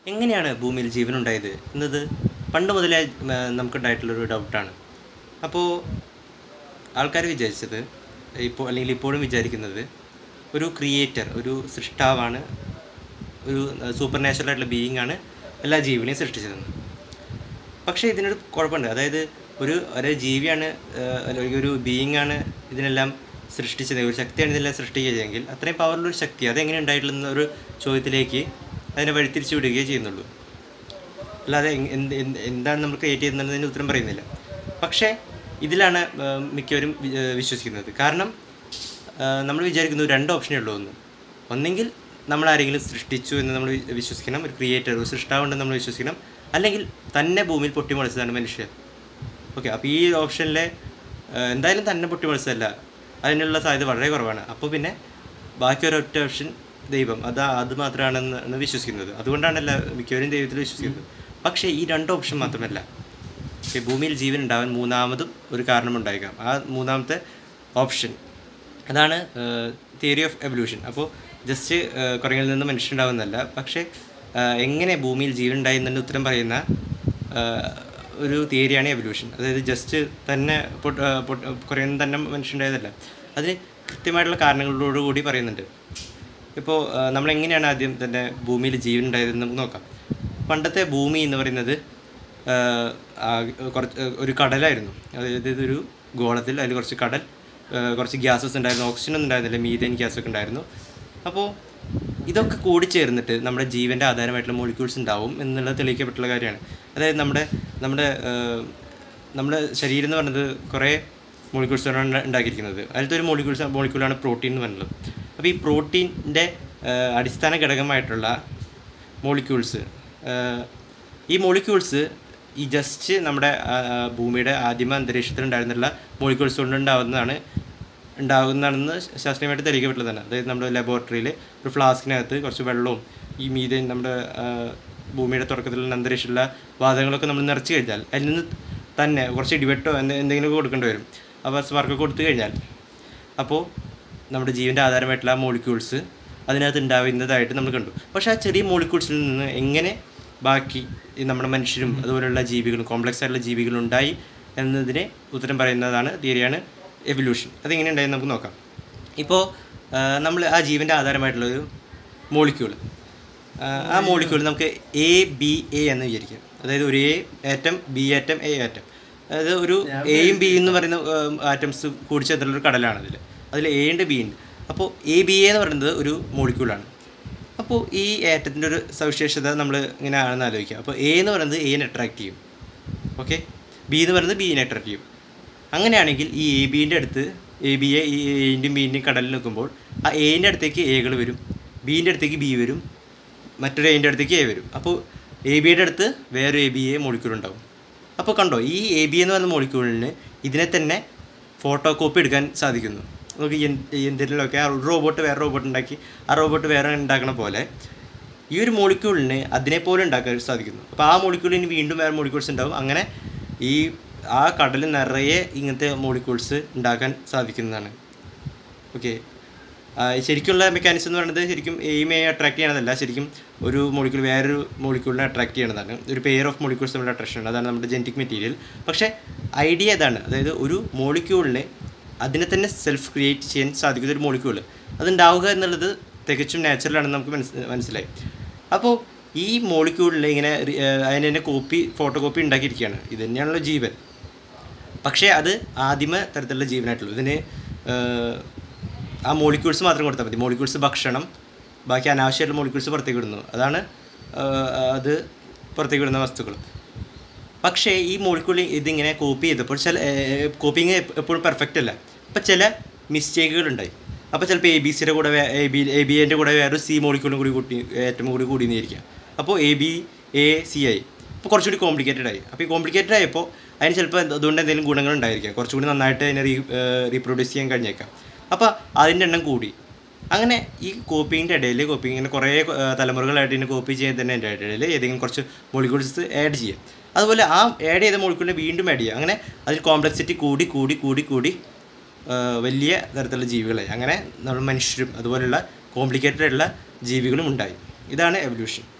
എങ്ങനെയാണ് ഭൂമിയിൽ ജീവൻ ഉണ്ടായത് എന്നത് പണ്ട് മുതലേ ആ, നമുക്കുണ്ടായിട്ടുള്ളൊരു ഡൗട്ടാണ് അപ്പോൾ ആൾക്കാർ വിചാരിച്ചത് ഇപ്പോൾ അല്ലെങ്കിൽ ഇപ്പോഴും വിചാരിക്കുന്നത് ഒരു ക്രിയേറ്റർ ഒരു സൃഷ്ടാവാണ് ഒരു സൂപ്പർ നാച്ചുറൽ ആയിട്ടുള്ള ബീയിങ് ആണ് എല്ലാ ജീവികളെയും സൃഷ്ടിച്ചതെന്ന് പക്ഷേ ഇതിനൊരു കുഴപ്പമുണ്ട് അതായത് ഒരു ഒരു ജീവിയാണ് ആഹ് അല്ലെങ്കിൽ ഒരു ബീയിങ് ആണ് ഇതിനെല്ലാം സൃഷ്ടിച്ചത് ഒരു ശക്തിയാണ് ഇതെല്ലാം സൃഷ്ടിക്കുകയെങ്കിൽ അത്രയും പവറുള്ള ഒരു ശക്തി അതെങ്ങനെ ഉണ്ടായിട്ടുള്ള ഒരു ചോദ്യത്തിലേക്ക് അതിനെ വഴിത്തിരിച്ചു വിടുകയേ ചെയ്യുന്നുള്ളൂ അല്ലാതെ എങ്- എന്ത് എന്ത് എന്താണ് നമ്മൾ ക്രിയേറ്റ് ചെയ്യുന്നതിന് ഉത്തരം പറയുന്നില്ല പക്ഷേ ഇതിലാണ് ആഹ് മിക്കവരും വി- ആഹ് വിശ്വസിക്കുന്നത് കാരണം ആഹ് നമ്മൾ വിചാരിക്കുന്നു രണ്ട് ഓപ്ഷനേ ഉള്ളൂ ഒന്ന് ഒന്നെങ്കിൽ നമ്മൾ ആരെങ്കിലും സൃഷ്ടിച്ചു എന്ന് നമ്മൾ വി- വിശ്വസിക്കണം ഒരു ക്രിയേറ്റർ ഒരു സൃഷ്ടാവുണ്ടെന്ന് നമ്മൾ വിശ്വസിക്കണം അല്ലെങ്കിൽ തന്നെ ഭൂമിയിൽ പൊട്ടിമുളച്ചതാണ് മനുഷ്യർ ഓക്കെ അപ്പോൾ ഈ ഓപ്ഷനിലെ ആഹ് എന്തായാലും തന്നെ പൊട്ടിമുളച്ചതല്ല അതിനുള്ള സാധ്യത വളരെ കുറവാണ് അപ്പോൾ പിന്നെ ബാക്കി ഒരൊറ്റ ഓപ്ഷൻ ദൈവം അത് അത് മാത്രമാണെന്ന് വിശ്വസിക്കുന്നത് അതുകൊണ്ടാണ് എല്ലാ മിക്കവരും ദൈവത്തിൽ വിശ്വസിക്കുന്നത് പക്ഷേ ഈ രണ്ട് ഓപ്ഷൻ മാത്രമല്ല ഈ ഭൂമിയിൽ ജീവൻ ഉണ്ടാവാൻ മൂന്നാമതും ഒരു കാരണമുണ്ടായേക്കാം ആ മൂന്നാമത്തെ ഓപ്ഷൻ അതാണ് തിയറി ഓഫ് എവല്യൂഷൻ അപ്പോൾ ജസ്റ്റ് കുറങ്ങളിൽ നിന്ന് മനുഷ്യനുണ്ടാവുന്നതല്ല പക്ഷേ ആ, എങ്ങനെ ഭൂമിയിൽ ജീവൻ ഉണ്ടായി എന്നതിൻ്റെ ഉത്തരം പറയുന്ന ആ, ഒരു തിയറിയാണ് എവല്യൂഷൻ അതായത് ജസ്റ്റ് തന്നെ കുറേ തന്നെ മനുഷ്യനുണ്ടായതല്ല അതിന് കൃത്യമായിട്ടുള്ള കാരണങ്ങളോട് കൂടി പറയുന്നുണ്ട് ഇപ്പോൾ നമ്മൾ എങ്ങനെയാണ് ആദ്യം തന്നെ ഭൂമിയിൽ ജീവൻ ഉണ്ടായതെന്ന് നമുക്ക് നോക്കാം പണ്ടത്തെ ഭൂമി എന്ന് പറയുന്നത് ആ, ആ, കുറച്ച് ഒരു കടലായിരുന്നു അതായത് ഇതൊരു ഗോളത്തിൽ അതിൽ കുറച്ച് കടൽ ആ, കുറച്ച് ഗ്യാസസ് ഉണ്ടായിരുന്നു ഓക്സിജൻ ഒന്നും ഉണ്ടായിരുന്നില്ല മീതേൻ ഗ്യാസ് ഒക്കെ ഉണ്ടായിരുന്നു അപ്പോൾ ഇതൊക്കെ കൂടി ചേർന്നിട്ട് നമ്മുടെ ജീവൻ്റെ ആധാരമായിട്ടുള്ള മോളിക്യൂൾസ് ഉണ്ടാവും എന്നുള്ളത് തെളിയിക്കപ്പെട്ടുള്ള കാര്യമാണ് അതായത് നമ്മുടെ നമ്മുടെ ആ, നമ്മുടെ ശരീരം എന്ന് പറയുന്നത് കുറേ മോളിക്യൂൾസാണ് ഉണ്ടാക്കിയിരിക്കുന്നത് അതിലത്തെ ഒരു മോളിക്യൂൾസ് മോളിക്യൂളാണ് പ്രോട്ടീൻ എന്ന് പറയുന്നത് അപ്പോൾ ഈ പ്രോട്ടീൻ്റെ അടിസ്ഥാന ഘടകമായിട്ടുള്ള മോളിക്യൂൾസ് ഈ മോളിക്യൂൾസ് ഈ ജസ്റ്റ് നമ്മുടെ ആ, ആ, ഭൂമിയുടെ ആദിമ അന്തരീക്ഷത്തിൽ ഉണ്ടായിരുന്നുള്ള മോളിക്യൂൾസ് കൊണ്ട് ഉണ്ടാകുന്നതാണ് ഉണ്ടാകുന്നതാണെന്ന് ശാസ്ത്രീയമായിട്ട് തെളിയിക്കപ്പെട്ടതാണ് അതായത് നമ്മുടെ ലബോറട്ടറിയിൽ ഒരു ഫ്ലാസ്കിനകത്ത് കുറച്ച് വെള്ളവും ഈ മീതെ നമ്മുടെ ആ, ഭൂമിയുടെ തുടക്കത്തിലുള്ള അന്തരീക്ഷമുള്ള വാതകങ്ങളൊക്കെ നമ്മൾ നിറച്ച് കഴിഞ്ഞാൽ അതിൽ നിന്ന് തന്നെ കുറച്ച് ഇടിവെട്ടോ എന്ത് എന്തെങ്കിലും കൊടുക്കേണ്ടി വരും അപ്പോൾ സ്പാർക്ക് കൊടുത്തു കഴിഞ്ഞാൽ അപ്പോൾ നമ്മുടെ ജീവൻ്റെ ആധാരമായിട്ടുള്ള ആ മോളിക്യൂൾസ് അതിനകത്ത് ഉണ്ടാവുന്നതായിട്ട് നമ്മൾ കണ്ടു പക്ഷേ ആ ചെറിയ മോളിക്യൂൾസിൽ നിന്ന് എങ്ങനെ ബാക്കി ഈ നമ്മുടെ മനുഷ്യരും അതുപോലെയുള്ള ജീവികളും കോംപ്ലക്സ് ആയിട്ടുള്ള ജീവികളും ഉണ്ടായി എന്നതിനെ ഉത്തരം പറയുന്നതാണ് തിയറിയാണ് എവല്യൂഷൻ അതെങ്ങനെ ഉണ്ടായെന്ന് നമുക്ക് നോക്കാം ഇപ്പോൾ നമ്മൾ ആ ജീവൻ്റെ ആധാരമായിട്ടുള്ളൊരു മോളിക്യൂൾ ആ മോളിക്യൂൾ നമുക്ക് എ ബി എ എന്ന് വിചാരിക്കാം അതായത് ഒരു A atom B atom A atom അതായത് ഒരു എയും ബി എന്ന് പറയുന്ന ആറ്റംസ് കൂടിച്ചേർത്തുള്ള ഒരു കടലാണ് അതിൽ അതിൽ എ ഉണ്ട് ബി ഉണ്ട് അപ്പോൾ എ ബി എ എന്ന് പറയുന്നത് ഒരു മോളിക്യൂളാണ് അപ്പോൾ ഈ ആറ്റത്തിൻ്റെ ഒരു സവിശേഷത നമ്മൾ ഇങ്ങനെ ആണെന്ന് ആലോചിക്കുക അപ്പോൾ എ എന്ന് പറയുന്നത് എനെ അട്രാക്റ്റ് ചെയ്യും ഓക്കെ ബി എന്ന് പറയുന്നത് ബീനെ അട്രാക്റ്റ് ചെയ്യും അങ്ങനെയാണെങ്കിൽ ഈ എ ബീൻ്റെ അടുത്ത് എ ബി എ ഈ എൻ്റെയും ബീൻ്റെയും കടലിൽ നിൽക്കുമ്പോൾ ആ എൻ്റെ അടുത്തേക്ക് എകൾ വരും ബീൻ്റെ അടുത്തേക്ക് ബി വരും മറ്റൊരു എൻ്റെ അടുത്തേക്ക് എ വരും അപ്പോൾ എ ബിയുടെ അടുത്ത് വേറെ എ ബി എ മോളിക്യൂൾ ഉണ്ടാവും അപ്പോൾ കണ്ടോ ഈ എ ബി എന്ന് പറയുന്ന മോളിക്യൂളിന് ഇതിനെ തന്നെ ഫോട്ടോ കോപ്പി എടുക്കാൻ സാധിക്കുന്നു നമുക്ക് എന്തെങ്കിലുമൊക്കെ ആ റോബോട്ട് വേറെ റോബോട്ട് ഉണ്ടാക്കി ആ റോബോട്ട് വേറെ ഉണ്ടാക്കണ പോലെ ഈ ഒരു മോളിക്യൂളിന് അതിനെപ്പോലെ ഉണ്ടാക്കാൻ സാധിക്കുന്നു അപ്പോൾ ആ മോളിക്യൂളിന് വീണ്ടും വേറെ മോളിക്യൂൾസ് ഉണ്ടാവും അങ്ങനെ ഈ ആ കടൽ നിറയെ ഇങ്ങനത്തെ മോളിക്യൂൾസ് ഉണ്ടാക്കാൻ സാധിക്കുന്നതാണ് ഓക്കെ ശരിക്കുള്ള മെക്കാനിസം എന്ന് പറയുന്നത് ശരിക്കും എയിം എ അട്രാക്ട് ചെയ്യണതല്ല ശരിക്കും ഒരു മോളിക്യൂൾ വേറൊരു മോളിക്യൂളിനെ അട്രാക്ട് ചെയ്യണതാണ് ഒരു പെയർ ഓഫ് മോളിക്യൂൾസ് തമ്മിലുള്ള അട്രാക്ഷൻ അതാണ് നമ്മുടെ ജെനറ്റിക് മെറ്റീരിയൽ പക്ഷേ ഐഡിയ ഇതാണ് അതായത് ഒരു മോളിക്യൂളിനെ അതിനെ തന്നെ സെൽഫ് ക്രിയേറ്റ് ചെയ്യാൻ സാധിക്കുന്ന ഒരു മോളിക്യൂൾ അതുണ്ടാവുക എന്നുള്ളത് തികച്ചും നാച്ചുറലാണെന്ന് നമുക്ക് മനസ്സ് മനസ്സിലായി അപ്പോൾ ഈ മോളിക്യൂളിൽ ഇങ്ങനെ റി- ഏഹ് അതിനെ തന്നെ കോപ്പി ഫോട്ടോ കോപ്പി ഉണ്ടാക്കിയിരിക്കുകയാണ് ഇത് തന്നെയാണല്ലോ ജീവൻ പക്ഷേ അത് ആദിമ തരത്തിലുള്ള ജീവനായിട്ടുള്ളൂ ഇതിന് ഏഹ്, ആ മോളിക്യൂൾസ് മാത്രം കൊടുത്താൽ മതി മോളിക്യൂൾസ് ഭക്ഷണം ബാക്കി അനാവശ്യമായിട്ടുള്ള മോളിക്യൂൾസ് പുറത്തേക്ക് വിടുന്നു അതാണ് ഏഹ്, അത് പുറത്തേക്ക് വിടുന്ന വസ്തുക്കൾ പക്ഷേ ഈ മോളിക്യൂൾ ഇതിങ്ങനെ കോപ്പി ചെയ്തപ്പോൾ ചില കോപ്പിങ് എപ്പോഴും പെർഫെക്റ്റ് അല്ല അപ്പോൾ ചില മിസ്റ്റേക്കുകൾ ഉണ്ടായി അപ്പോൾ ചിലപ്പോൾ എ ബി സിയുടെ കൂടെ എ ബി എ ബി എൻ്റെ കൂടെ വേറെ സി മോളിക്യൂളും കൂടി കൂട്ടി ഏറ്റവും കൂടി കൂടി എന്നിരിക്കുക അപ്പോൾ എ ബി എ സി ആയി അപ്പോൾ കുറച്ചുകൂടി കോംപ്ലിക്കേറ്റഡ് ആയി അപ്പോൾ ഈ കോംപ്ലിക്കേറ്റഡ് ആയപ്പോൾ അതിന് ചിലപ്പോൾ എന്ത് അതുകൊണ്ട് എന്തെങ്കിലും ഗുണങ്ങൾ ഉണ്ടായിരിക്കാം കുറച്ചുകൂടി നന്നായിട്ട് അതിനെ റീ റീപ്രൊഡ്യൂസ് ചെയ്യാൻ കഴിഞ്ഞേക്കാം അപ്പോൾ അതിൻ്റെ എണ്ണം കൂടി അങ്ങനെ ഈ കോപ്പിങ്ങിൻ്റെ ഇടയിൽ കോപ്പിങ് ഇങ്ങനെ കുറേ ആ, തലമുറകളായിട്ട് ഇതിനെ കോപ്പി ചെയ്യുന്നതിൻ്റെ ഇടയിൽ ഏതെങ്കിലും കുറച്ച് മോളിക്യൂൾസ് ആഡ് ചെയ്യാം അതുപോലെ ആ ആഡ് ചെയ്ത മോളിക്യൂളിനെ വീണ്ടും ആഡ് ചെയ്യുക അങ്ങനെ അതിൽ കോംപ്ലക്സിറ്റി കൂടി കൂടി കൂടി കൂടി ആ, വലിയ തരത്തിലുള്ള ജീവികളായി അങ്ങനെ നമ്മൾ മനുഷ്യരും അതുപോലെയുള്ള കോംപ്ലിക്കേറ്റഡ് ആയിട്ടുള്ള ജീവികളും ഉണ്ടായി ഇതാണ് എവല്യൂഷൻ